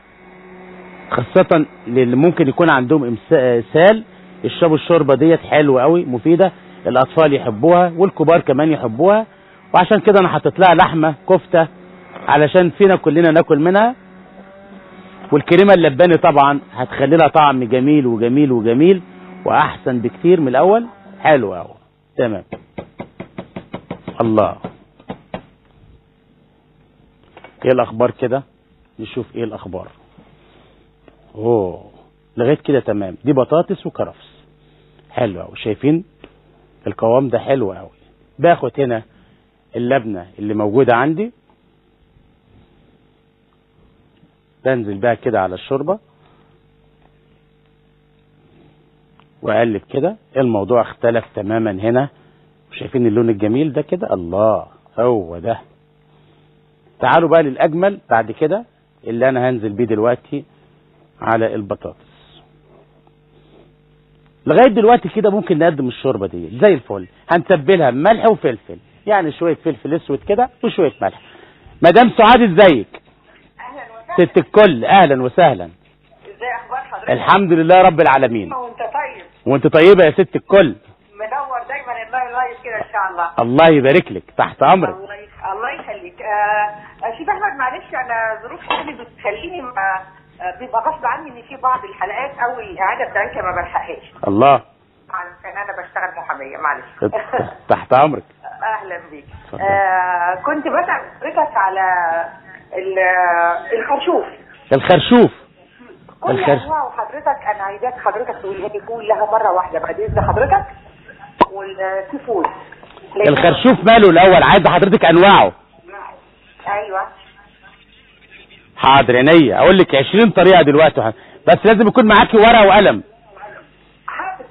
خاصة للي ممكن يكون عندهم إمس- اسهال يشربوا الشوربة ديت حلوة قوي مفيدة الأطفال يحبوها والكبار كمان يحبوها وعشان كده أنا حطيت لها لحمة كفتة علشان فينا كلنا ناكل منها والكريمة اللباني طبعا هتخلي لها طعم جميل وجميل وجميل وأحسن بكتير من الأول حلو قوي تمام الله ايه الاخبار كده نشوف ايه الاخبار اوه لغايه كده تمام دي بطاطس وكرفس حلو قوي شايفين القوام ده حلو قوي باخد هنا اللبنه اللي موجوده عندي بنزل بقى كده على الشوربه واقلب كده الموضوع اختلف تماما هنا شايفين اللون الجميل ده كده الله هو ده تعالوا بقى للاجمل بعد كده اللي انا هنزل بيه دلوقتي على البطاطس لغايه دلوقتي كده ممكن نقدم الشوربه دي زي الفل هنتبلها بملح وفلفل يعني شويه فلفل اسود كده وشويه ملح مدام سعاد ازيك اهلا وسهلا ست الكل اهلا وسهلا ازاي اخبار حضرتك الحمد لله رب العالمين وانت طيب وانت طيبه يا ست الكل منور دايما الله لايف كده ان شاء الله الله يبارك لك تحت امرك الله يخ- الله يخليك آه شيخ احمد معلش انا ظروف شغلي بتخليني ما آه، بيبقى غصب عني ان في بعض الحلقات او الاعاده بتاعتها ما بلحقهاش الله عشان انا بشتغل محاميه معلش تحت امرك اهلا بيك اتفضل. آه كنت بسال حضرتك على ال- الخرشوف الخرشوف كل الخرش- انواع حضرتك انا عايزاك حضرتك تقولها لي كلها مره واحده بعد اذن حضرتك والسي فود لأن- الخرشوف ماله الاول عايز حضرتك انواعه ايوه حاضر عينيا اقول لك 20 طريقه دلوقتي وح- بس لازم يكون معاكي ورقه وقلم حاضر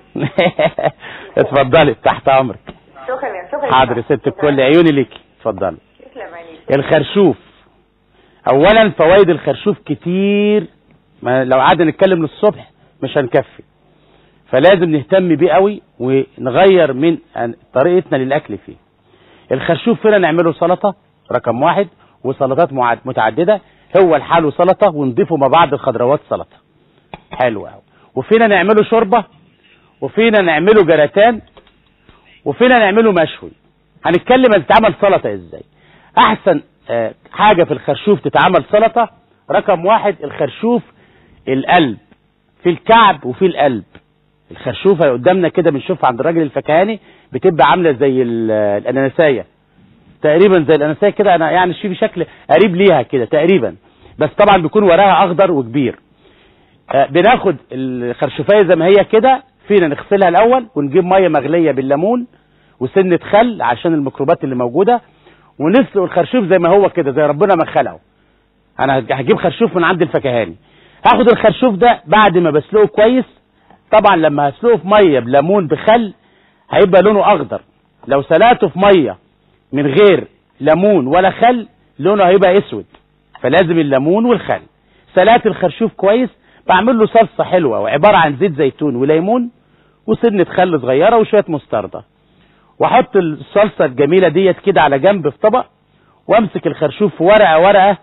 اتفضلي تحت امرك شكرا يا شكرا حاضر يا ست الكل عيوني ليكي اتفضلي تسلم عينيك الخرشوف اولا فوائد الخرشوف كتير ما لو قعدنا نتكلم للصبح مش هنكفي فلازم نهتم بيه قوي ونغير من أن- طريقتنا للاكل فيه الخرشوف فينا نعمله سلطه رقم واحد وسلطات معد- متعدده هو لحاله سلطه ونضيفه مع بعض الخضروات سلطه حلو قوي وفينا نعمله شوربه وفينا نعمله جراتان وفينا نعمله مشوي هنتكلم عن تتعمل سلطه ازاي احسن آه، حاجه في الخرشوف تتعمل سلطه رقم واحد الخرشوف القلب في الكعب وفي القلب الخرشوفه اللي قدامنا كده بنشوفها عند الراجل الفكهاني بتبقى عامله زي ال- الاناناسيه تقريبا زي الاناناسيه كده انا يعني في شكل قريب ليها كده تقريبا بس طبعا بيكون وراها اخضر وكبير آه، بناخد الخرشوفيه زي ما هي كده فينا نغسلها الاول ونجيب ميه مغليه بالليمون وسنه خل عشان الميكروبات اللي موجوده ونسلق الخرشوف زي ما هو كده زي ربنا ما خلقه انا هجيب خرشوف من عند الفكهاني هاخد الخرشوف ده بعد ما بسلقه كويس طبعا لما هسلقه في ميه بليمون بخل هيبقى لونه اخضر لو سلقته في ميه من غير ليمون ولا خل لونه هيبقى اسود فلازم الليمون والخل سلقت الخرشوف كويس بعمل له صلصه حلوه وعباره عن زيت زيتون وليمون وسنه خل صغيره وشويه مستردة واحط الصلصه الجميله ديت كده على جنب في طبق وامسك الخرشوف في ورقه ورقه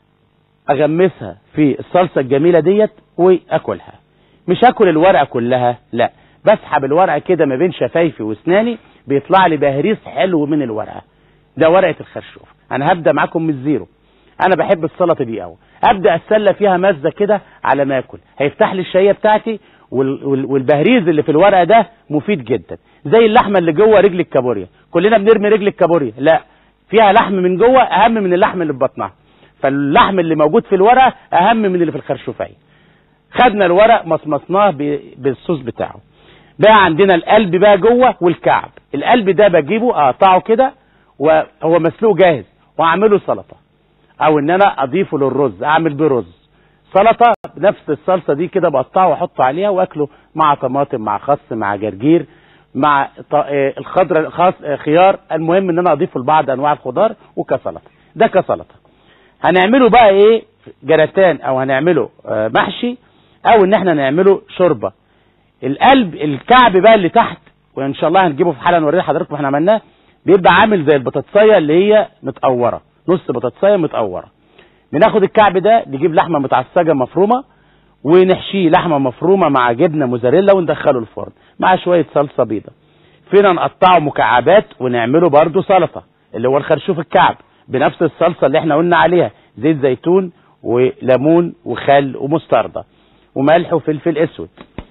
اغمسها في الصلصه الجميله ديت واكلها مش اكل الورقه كلها لا بسحب الورقه كده ما بين شفايفي واسناني بيطلع لي بهريس حلو من الورقه ده ورقه الخرشوف انا هبدا معاكم من الزيرو انا بحب السلطه دي قوي ابدا اتسلى فيها مزه كده على ما اكل هيفتح لي الشهيه بتاعتي وال- وال- والبهريز اللي في الورقه ده مفيد جدا زي اللحمه اللي جوه رجل الكابوريا كلنا بنرمي رجل الكابوريا لا فيها لحم من جوه اهم من اللحم اللي في بطنها فاللحم اللي موجود في الورقه اهم من اللي في الخرشوفيه خدنا الورق مصمصناه ب- بالصوص بتاعه بقى عندنا القلب بقى جوه والكعب القلب ده بجيبه اقطعه كده وهو مسلوق جاهز واعمله سلطه او ان انا اضيفه للرز اعمل بيه رز سلطه بنفس الصلصه دي كده بقطعه واحطه عليها واكله مع طماطم مع خس مع جرجير مع ط- آه، الخضره الخاص آه، خيار المهم ان انا اضيفه لبعض انواع الخضار وكسلطه ده كسلطه هنعمله بقى ايه جراتان او هنعمله آه، محشي او ان احنا نعمله شوربه القلب الكعب بقى اللي تحت وان شاء الله هنجيبه في حلقه نوريه لحضراتكم احنا عملناه بيبقى عامل زي البطاطسيه اللي هي متقوره نص بطاطسيه متقوره بناخد الكعب ده نجيب لحمه متعصجه مفرومه ونحشيه لحمه مفرومه مع جبنه موزاريلا وندخله الفرن مع شويه صلصه بيضه فينا نقطعه مكعبات ونعمله برضو سلطه اللي هو الخرشوف الكعب بنفس الصلصه اللي احنا قلنا عليها زيت زيتون وليمون وخل ومستردة وملح وفلفل اسود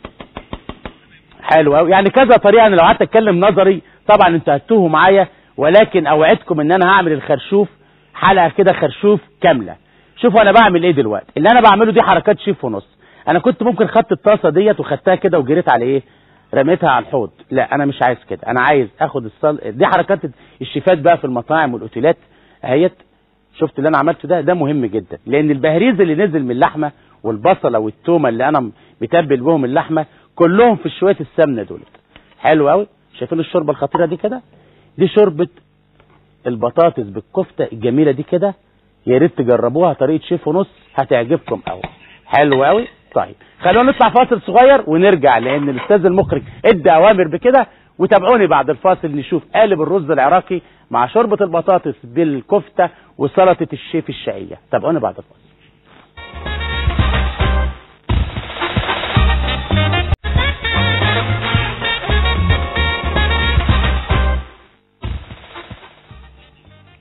حلو قوي يعني كذا طريقه انا لو قعدت اتكلم نظري طبعا انتوا هتوهوا معايا ولكن اوعدكم ان انا هعمل الخرشوف حلقه كده خرشوف كامله شوفوا انا بعمل ايه دلوقتي اللي انا بعمله دي حركات شيف ونص انا كنت ممكن خدت الطاسه ديت وخدتها كده وجريت على ايه رميتها على الحوض لا انا مش عايز كده انا عايز اخد الصل دي حركات الشيفات بقى في المطاعم والاوتيلات اهيت شفت اللي انا عملته ده ده مهم جدا لان البهريز اللي نزل من اللحمه والبصله والتومه اللي انا متبل بهم اللحمه كلهم في شويه السمنه دولت حلو قوي شايفين الشوربه الخطيره دي كده دي شوربه البطاطس بالكفته الجميله دي كده يا ريت تجربوها طريقه شيف ونص هتعجبكم قوي حلو قوي طيب خلونا نطلع فاصل صغير ونرجع لان الاستاذ المخرج ادى اوامر بكده وتابعوني بعد الفاصل نشوف قالب الرز العراقي مع شوربه البطاطس بالكفته وسلطه الشيف الشقيه تابعوني بعد الفاصل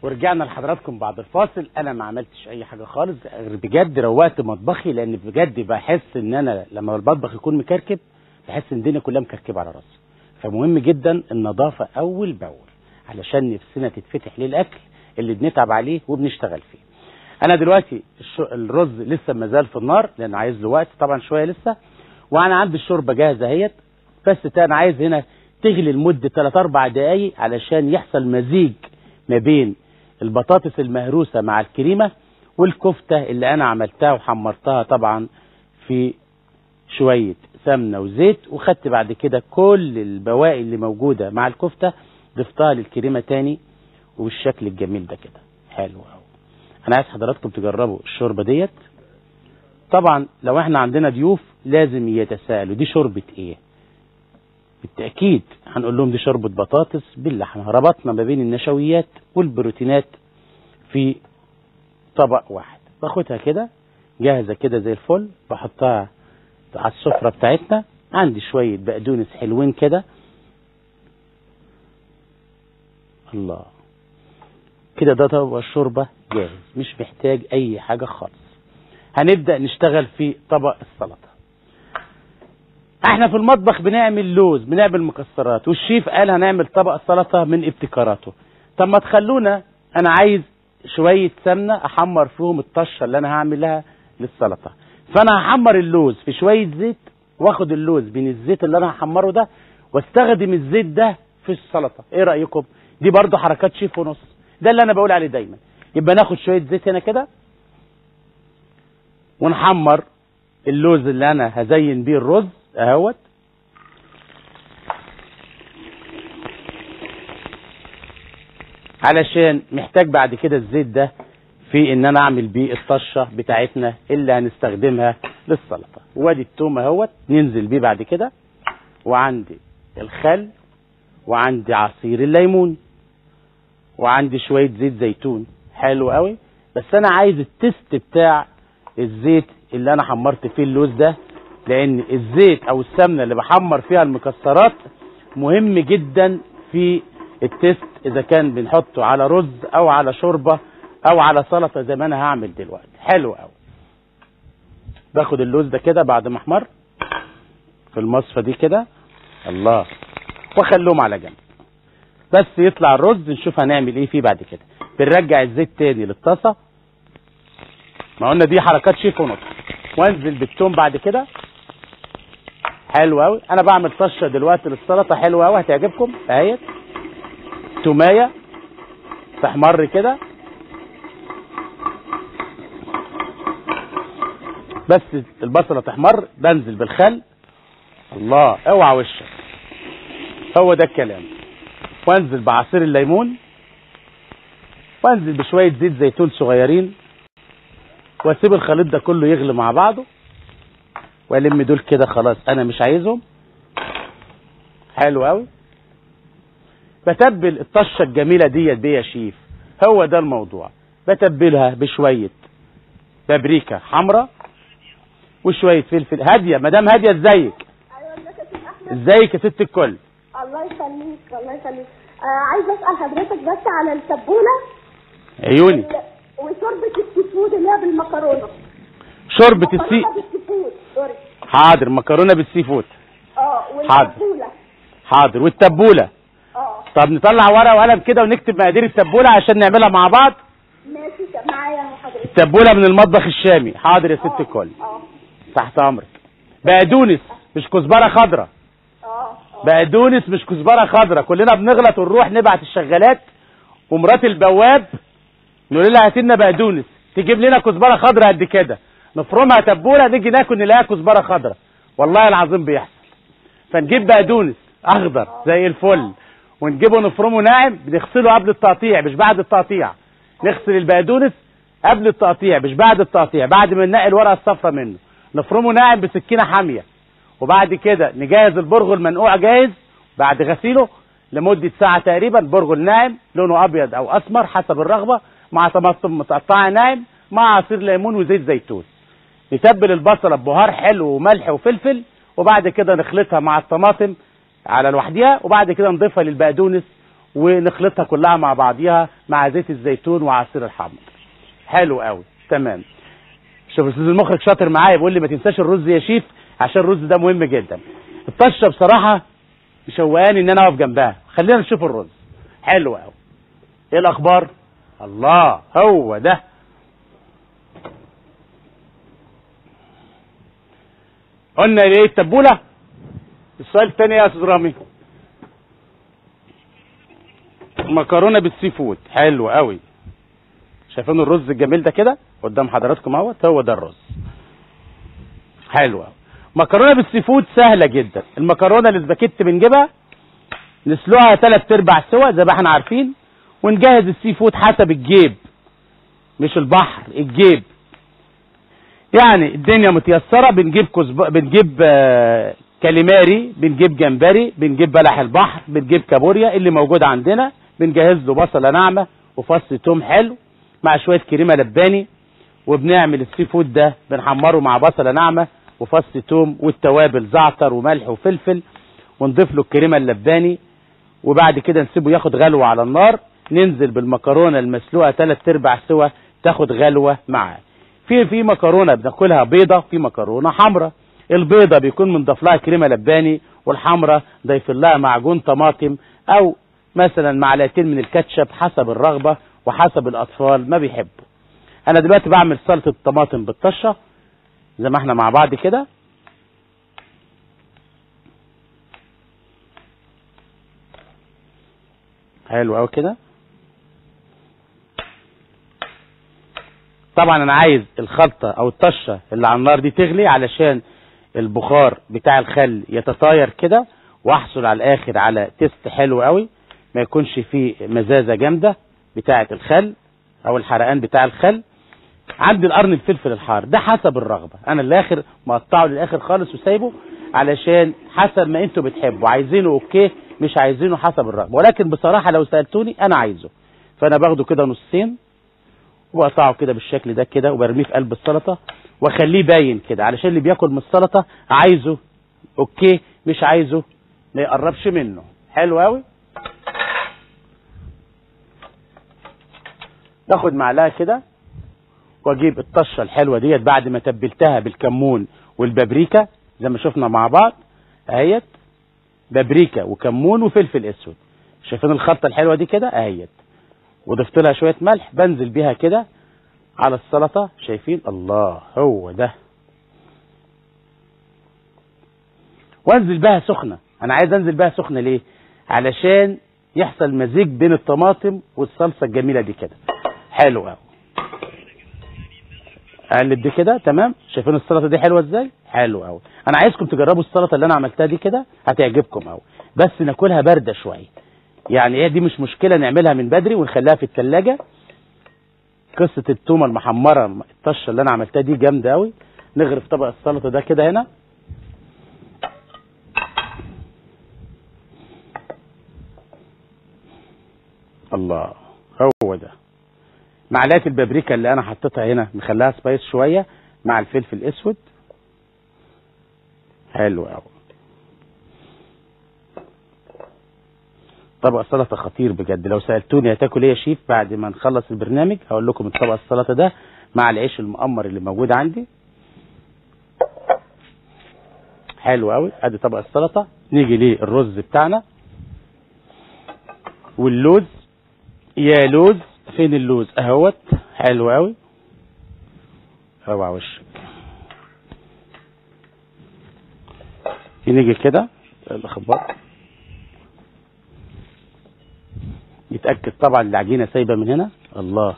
ورجعنا لحضراتكم بعد الفاصل انا ما عملتش اي حاجه خالص غير بجد روقت مطبخي لان بجد بحس ان انا لما المطبخ يكون مكركب بحس ان الدنيا كلها مكركبه على راسي فمهم جدا النظافه اول باول علشان نفسنا تتفتح للاكل اللي بنتعب عليه وبنشتغل فيه انا دلوقتي الش- الرز لسه ما زال في النار لان عايز له وقت طبعا شويه لسه وانا عندي الشوربه جاهزه اهيت بس تا- انا عايز هنا تغلي لمده 3 4 دقائق علشان يحصل مزيج ما بين البطاطس المهروسه مع الكريمه والكفته اللي انا عملتها وحمرتها طبعا في شويه سمنه وزيت وخدت بعد كده كل البواقي اللي موجوده مع الكفته ضفتها للكريمه تاني وبالشكل الجميل ده كده حلو قوي انا عايز حضراتكم تجربوا الشوربه ديت طبعا لو احنا عندنا ضيوف لازم يتساءلوا دي شوربه ايه بالتاكيد هنقول لهم دي شوربه بطاطس باللحمه ربطنا ما بين النشويات والبروتينات في طبق واحد باخدها كده جاهزه كده زي الفل بحطها على السفره بتاعتنا عندي شويه بقدونس حلوين كده الله كده ده طبق الشوربه جاهز مش محتاج اي حاجه خالص هنبدا نشتغل في طبق السلطه احنا في المطبخ بنعمل لوز بنعمل مكسرات والشيف قال هنعمل طبق سلطه من ابتكاراته طب ما تخلونا انا عايز شويه سمنه احمر فيهم الطشه اللي انا هعملها للسلطه فانا هحمر اللوز في شويه زيت واخد اللوز من الزيت اللي انا هحمره ده واستخدم الزيت ده في السلطه ايه رايكم دي برضو حركات شيف ونص ده اللي انا بقول عليه دايما يبقى ناخد شويه زيت هنا كده ونحمر اللوز اللي انا هزين بيه الرز اهوت علشان محتاج بعد كده الزيت ده في ان انا اعمل بيه الطشه بتاعتنا اللي هنستخدمها للسلطه وادي التوم اهوت ننزل بيه بعد كده وعندي الخل وعندي عصير الليمون وعندي شويه زيت زيتون حلو قوي بس انا عايز التست بتاع الزيت اللي انا حمرت فيه اللوز ده لان الزيت او السمنه اللي بحمر فيها المكسرات مهم جدا في التست اذا كان بنحطه على رز او على شوربه او على سلطه زي ما انا هعمل دلوقتي حلو قوي باخد اللوز ده كده بعد ما احمر في المصفى دي كده الله واخليهم على جنب بس يطلع الرز نشوف هنعمل ايه فيه بعد كده بنرجع الزيت تاني للطاسه ما قلنا دي حركات شيف ونص وانزل بالثوم بعد كده حلو قوي انا بعمل طشه دلوقتي للسلطه حلوه قوي هتعجبكم اهيت تومايه تحمر كده بس البصله تحمر بنزل بالخل الله اوعى وشك هو ده الكلام وانزل بعصير الليمون وانزل بشويه زيت زيتون صغيرين واسيب الخليط ده كله يغلي مع بعضه والم دول كده خلاص انا مش عايزهم حلو قوي بتبل الطشه الجميله ديت بيه يا شيف هو ده الموضوع بتبلها بشويه بابريكا حمراء وشويه فلفل هاديه مدام هاديه ازيك ايوه ازيك يا شيخ احمد ازيك يا ست الكل الله يخليك الله يخليك آه عايزه اسال حضرتك بس على التبوله عيوني وال- وشوربه السي فود اللي هي بالمكرونه شوربه السي مكرونه بالسي فود سوري حاضر مكرونه بالسي فود اه حاضر. والتبوله حاضر والتبوله اه طب نطلع ورقه وقلم كده ونكتب مقادير التبوله عشان نعملها مع بعض ماشي ت- معايا يا حضرتك التبوله من المطبخ الشامي حاضر يا ست الكل اه تحت امرك بقدونس مش كزبره خضراء اه اه بقدونس مش كزبره خضراء كلنا بنغلط ونروح نبعت الشغالات ومرات البواب نقول لها هات لنا بقدونس تجيب لنا كزبره خضراء قد كده نفرمها تبوله نيجي ناكل نلاقيها كزبره خضراء والله العظيم بيحصل فنجيب بقدونس اخضر زي الفل ونجيبه نفرمه ناعم بنغسله قبل التقطيع مش بعد التقطيع نغسل البقدونس قبل التقطيع مش بعد التقطيع بعد ما ننقي الورقه الصفراء منه نفرمه ناعم بسكينه حاميه وبعد كده نجهز البرغل منقوع جاهز بعد غسيله لمدة ساعة تقريبا برغل ناعم لونه أبيض أو أسمر حسب الرغبة مع طماطم متقطعة ناعم مع عصير ليمون وزيت زيتون نتبل البصلة ببهار حلو وملح وفلفل وبعد كده نخلطها مع الطماطم على لوحديها وبعد كده نضيفها للبقدونس ونخلطها كلها مع بعضيها مع زيت الزيتون وعصير الحمض حلو قوي تمام شوف استاذ المخرج شاطر معايا بيقول لي ما تنساش الرز يا شيف عشان الرز ده مهم جدا الطشه بصراحه مشوقاني ان انا اقف جنبها خلينا نشوف الرز حلو قوي ايه الاخبار الله هو ده قلنا ايه التبوله السؤال الثاني يا استاذ رامي مكرونه بالسي فود حلو قوي شايفين الرز الجميل ده كده قدام حضراتكم اهوت هو ده الرز حلو قوي مكرونه بالسي فود سهله جدا المكرونه الاسباجيتي بنجيبها نسلقها ثلاث ارباع سوا زي ما احنا عارفين ونجهز السي فود حسب الجيب مش البحر الجيب يعني الدنيا متيسره بنجيب كزب... بنجيب آه، كاليماري بنجيب جمبري بنجيب بلح البحر بنجيب كابوريا اللي موجود عندنا بنجهز له بصله ناعمه وفص توم حلو مع شويه كريمه لباني وبنعمل السي فود ده بنحمره مع بصله ناعمه وفص توم والتوابل زعتر وملح وفلفل ونضيف له الكريمه اللباني وبعد كده نسيبه ياخد غلوه على النار ننزل بالمكرونه المسلوقه ثلاث ارباع سوا تاخد غلوه معاه في في مكرونه بناكلها بيضه في مكرونه حمراء البيضه بيكون منضاف لها كريمه لباني والحمراء ضيف لها معجون طماطم او مثلا معلقتين من الكاتشب حسب الرغبه وحسب الاطفال ما بيحبوا انا دلوقتي بعمل سلطه الطماطم بالطشه زي ما احنا مع بعض كده حلو قوي كده طبعا انا عايز الخلطه او الطشه اللي على النار دي تغلي علشان البخار بتاع الخل يتطاير كده واحصل على الاخر على تيست حلو قوي ما يكونش فيه مزازه جامده بتاعه الخل او الحرقان بتاع الخل عندي القرن الفلفل الحار ده حسب الرغبه انا الاخر مقطعه للاخر خالص وسايبه علشان حسب ما انتوا بتحبوا عايزينه اوكي مش عايزينه حسب الرغبه ولكن بصراحه لو سالتوني انا عايزه فانا باخده كده نصين وبقطعه كده بالشكل ده كده وبرميه في قلب السلطه واخليه باين كده علشان اللي بياكل من السلطه عايزه اوكي مش عايزه ما يقربش منه حلو قوي باخد معلقه كده واجيب الطشه الحلوه ديت بعد ما تبلتها بالكمون والبابريكا زي ما شفنا مع بعض اهيت بابريكا وكمون وفلفل اسود شايفين الخلطه الحلوه دي كده اهيت وضفت لها شويه ملح بنزل بيها كده على السلطه شايفين الله هو ده وانزل بها سخنه انا عايز انزل بها سخنه ليه علشان يحصل مزيج بين الطماطم والصلصه الجميله دي كده حلو قوي اقلب دي كده تمام شايفين السلطه دي حلوه ازاي حلو قوي انا عايزكم تجربوا السلطه اللي انا عملتها دي كده هتعجبكم قوي بس ناكلها بارده شويه يعني ايه دي مش مشكله نعملها من بدري ونخليها في الثلاجه قصه التومه المحمره الطشه اللي انا عملتها دي جامده قوي نغرف طبق السلطه ده كده هنا الله هو ده معلقه البابريكا اللي انا حطيتها هنا نخليها سبايس شويه مع الفلفل الاسود حلو قوي طبق سلطه خطير بجد لو سالتوني هتاكل ايه يا شيف بعد ما نخلص البرنامج هقول لكم الطبق السلطه ده مع العيش المقمر اللي موجود عندي حلو قوي ادي طبق السلطه نيجي للرز بتاعنا واللوز يا لوز فين اللوز اهوت حلو قوي اوعى وشك نيجي كده الاخبار يتاكد طبعا العجينه سايبه من هنا الله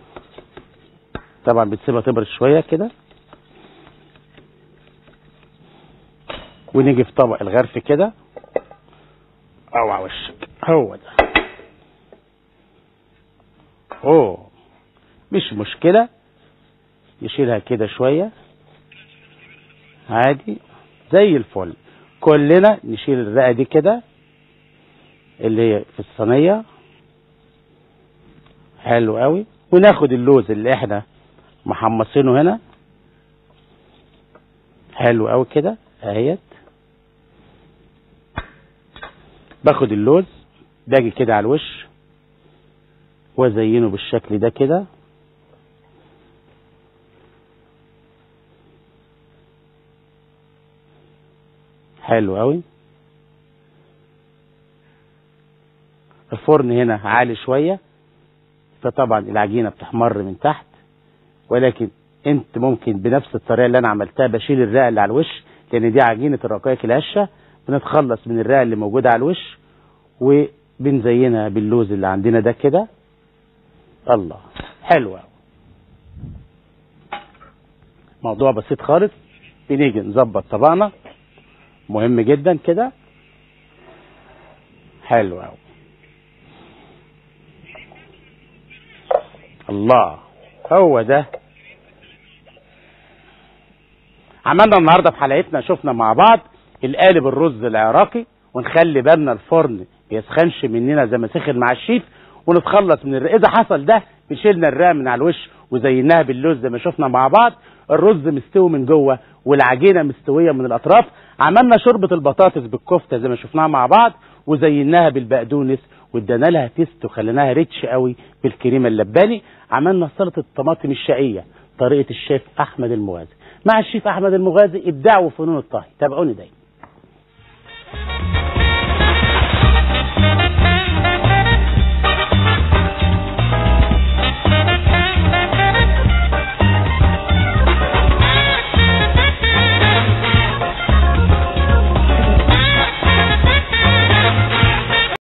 طبعا بتسيبها تبرد شويه كده ونيجي في طبق الغرف كده اوعى وشك هو ده اوه مش مشكلة نشيلها كده شوية عادي زي الفل كلنا نشيل الرقة دي كده اللي هي في الصينية حلو قوي وناخد اللوز اللي احنا محمصينه هنا حلو قوي كده اهيت باخد اللوز باجي كده على الوش وازينه بالشكل ده كده حلو قوي الفرن هنا عالي شوية فطبعا العجينة بتحمر من تحت ولكن انت ممكن بنفس الطريقة اللي انا عملتها بشيل الرقة اللي على الوش لان دي عجينة الرقائق الهشة بنتخلص من الرقة اللي موجودة على الوش وبنزينها باللوز اللي عندنا ده كده الله حلو قوي موضوع بسيط خالص بنيجي نظبط طبقنا مهم جدا كده حلو قوي الله هو ده عملنا النهارده في حلقتنا شفنا مع بعض القالب الرز العراقي ونخلي بالنا الفرن يسخنش مننا زي ما سخن مع الشيف ونتخلص من الرق اذا حصل ده شيلنا الرقه من على الوش وزيناها باللوز زي ما شفنا مع بعض الرز مستوي من جوه والعجينه مستويه من الاطراف عملنا شوربه البطاطس بالكفته زي ما شفناها مع بعض وزيناها بالبقدونس وادينا لها تيست وخليناها ريتش قوي بالكريمه اللباني عملنا سلطه الطماطم الشقيه طريقه الشيف احمد المغازي مع الشيف احمد المغازي ابداع وفنون الطهي تابعوني دايما